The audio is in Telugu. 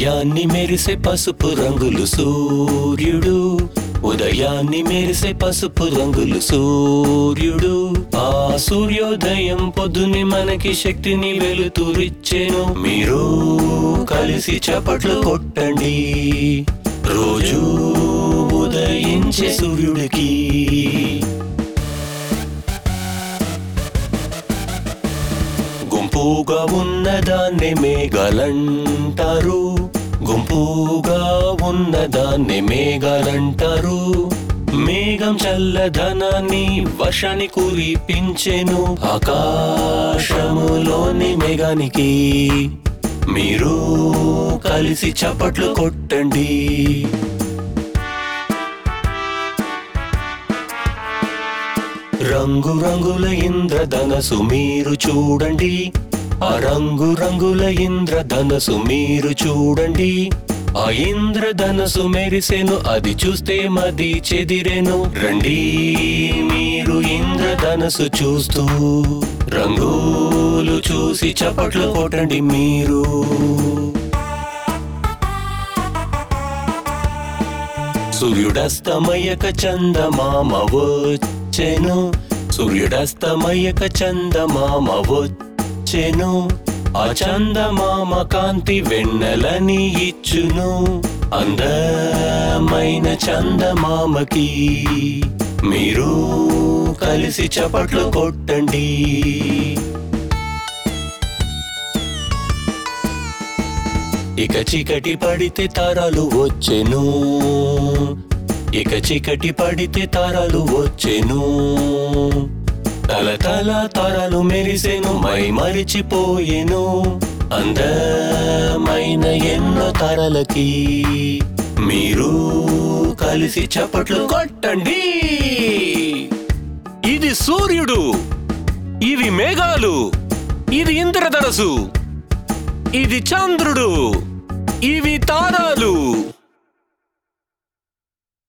ఉదయాన్ని మెరిసే పసుపు రంగులు సూర్యుడు ఉదయాన్ని మెరిసే పసుపు రంగులు సూర్యుడు ఆ సూర్యోదయం పొద్దుని మనకి శక్తిని వెలుతురిచ్చెను మీరు కలిసి చప్పట్లు కొట్టండి రోజు ఉదయించే సూర్యుడికి గుంపుగా ఉన్నదాన్ని మేఘలంటారు గుంపుగా ఉన్నదాన్ని మేఘలంటారు మేఘం చల్లదనాన్ని వర్షాన్ని కురిపించెను ఆకాశములోని మేఘానికి మీరు కలిసి చప్పట్లు కొట్టండి రంగు రంగుల ఇంద్రధనసు మీరు చూడండి ఆ రంగు రంగుల ఇంద్రధనసు మీరు చూడండి ఆ ఇంద్రధనసు మెరిసెను అది చూస్తే మది చెదిరెను రండి మీరు ఇంద్రధనసు చూస్తూ రంగులు చూసి చప్పట్లు కొట్టండి మీరు సూర్యుడస్తమయక చందమామ వచ్చెను సూర్యుడస్తమయక చందమామ వచ్చెను ఆ చందమామ కాంతి వెన్నెలని ఇచ్చును అందమైన చందమామకి మీరు కలిసి చప్పట్లు కొట్టండి ఇక చీకటి పడితే తారాలు వచ్చెను ఇక చీకటి పడితే తారాలు వచ్చెను తల తల తారాలు మెరిసెను మై మరిచిపోయెను అందమైన ఎన్నో తారలకి మీరు కలిసి చప్పట్లు కొట్టండి ఇది సూర్యుడు ఇవి మేఘాలు ఇది ఇంద్రధనసు ఇది చంద్రుడు ఇవి తారాలు